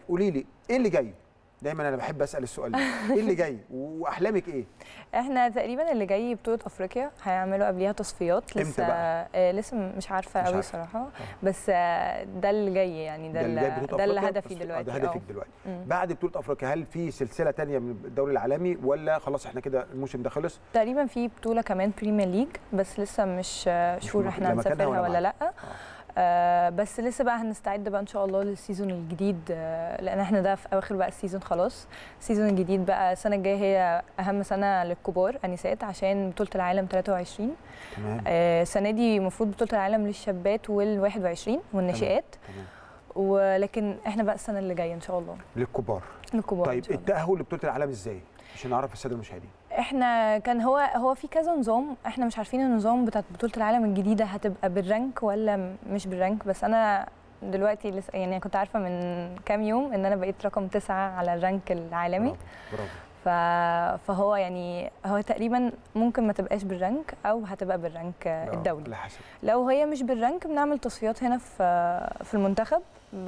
قولي لي ايه اللي جاي دايما انا بحب اسال السؤال ده ايه اللي جاي واحلامك ايه احنا تقريبا اللي جاي بطوله افريقيا هيعملوا قبليها تصفيات إمتى لسه بقى؟ آه لسه مش عارفه مش قوي عارفة. صراحه بس آه ده اللي جاي يعني ده, اللي جاي اللي بطولة ده اللي أفريقيا؟ هدفي بس- آه، دلوقتي ده آه. هدفك دلوقتي مم. بعد بطوله افريقيا هل في سلسله تانية من الدوري العالمي ولا خلاص احنا كده الموسم ده خلص تقريبا في بطوله كمان بريمير ليج بس لسه مش آه، شور مك- احنا لا مكانها هنسافرها ولا ولا لا آه. آه بس لسه بقى هنستعد بقى ان شاء الله للسيزون الجديد آه لان احنا ده في اواخر بقى السيزون خلاص السيزون الجديد بقى السنه الجايه هي اهم سنه للكبار انسات عشان بطوله العالم 23 تمام آه، السنه دي المفروض بطوله العالم للشابات وال21 والناشئات تمام ولكن احنا بقى السنه اللي جايه ان شاء الله للكبار للكبار إن طيب شاء الله. التاهل لبطوله العالم ازاي عشان نعرف الساده المشاهدين احنا كان هو هو في كذا نظام احنا مش عارفين النظام بتاعت بطوله العالم الجديده هتبقى بالرانك ولا م- مش بالرانك بس انا دلوقتي لسه يعني كنت عارفه من كام يوم ان انا بقيت رقم تسعة على الرانك العالمي برافو برافو ف... فهو يعني هو تقريبا ممكن ما تبقاش بالرانك او هتبقى بالرانك آه، الدولي على حسب لو هي مش بالرانك بنعمل تصفيات هنا في في المنتخب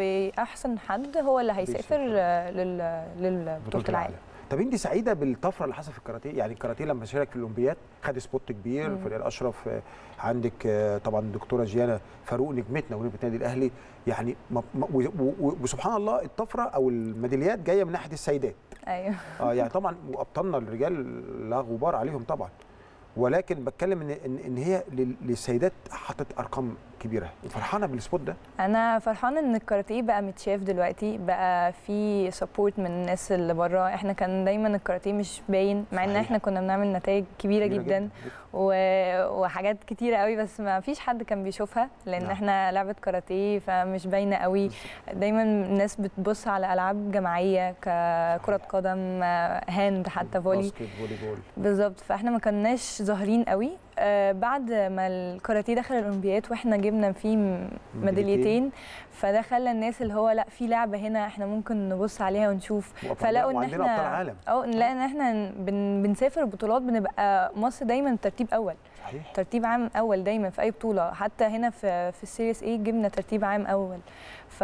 باحسن حد هو اللي هيسافر بيسافر. آه، لل للبطوله العالم طب انت سعيده بالطفره اللي حصلت في الكاراتيه يعني الكاراتيه لما شارك في الاولمبياد خد سبوت كبير مم. فريق الاشرف آه، عندك آه، طبعا الدكتوره جيانا فاروق نجمتنا ونجمه النادي الاهلي يعني م- م- و- و- وسبحان الله الطفره او الميداليات جايه من ناحيه السيدات ايوه اه يعني طبعا وابطالنا الرجال لا غبار عليهم طبعا ولكن بتكلم ان ان, إن هي لل- للسيدات حطت ارقام كبيره فرحانه بالسبوت ده انا فرحانه ان الكاراتيه بقى متشاف دلوقتي بقى في سبورت من الناس اللي بره احنا كان دايما الكاراتيه مش باين مع ان صحيح. احنا كنا بنعمل نتائج كبيره, كبيرة جدا, و... وحاجات كتيره قوي بس ما فيش حد كان بيشوفها لان نعم. احنا لعبه كاراتيه فمش باينه قوي دايما الناس بتبص على العاب جماعيه ككره قدم هاند حتى فولي باسكت فولي بول بالظبط فاحنا ما كناش ظاهرين قوي آه بعد ما الكاراتيه دخل الاولمبياد واحنا جبنا فيه م- ميداليتين فده خلى الناس اللي هو لا في لعبه هنا احنا ممكن نبص عليها ونشوف وأبطال- فلقوا ان وعندنا ابطال احنا عالم اه نلاقي ان احنا بن بنسافر بطولات بنبقى مصر دايما ترتيب اول صحيح ترتيب عام اول دايما في اي بطوله حتى هنا في في السيريس ايه جبنا ترتيب عام اول ف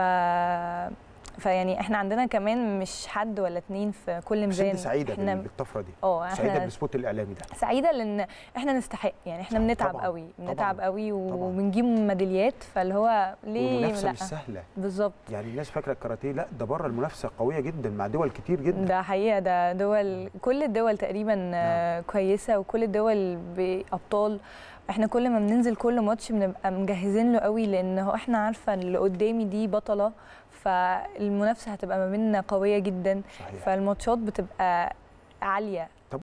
فيعني احنا عندنا كمان مش حد ولا اتنين في كل بس ميزان انت سعيده احنا بالطفره دي اه سعيده احنا بالسبوت الاعلامي ده سعيده لان احنا نستحق يعني احنا صح، بنتعب طبعاً، قوي بنتعب طبعاً، قوي طبعاً. وبنجيب ميداليات فاللي هو ليه والمنافسه لا مش سهله بالظبط يعني الناس فاكره الكاراتيه لا ده بره المنافسه قويه جدا مع دول كتير جدا ده حقيقه ده دول كل الدول تقريبا آه، كويسه وكل الدول بابطال احنا كل ما بننزل كل ماتش بنبقى مجهزين له قوي لان هو احنا عارفه اللي قدامي دي بطله فالمنافسه هتبقى ما بيننا قويه جدا صحيح فالماتشات بتبقى عاليه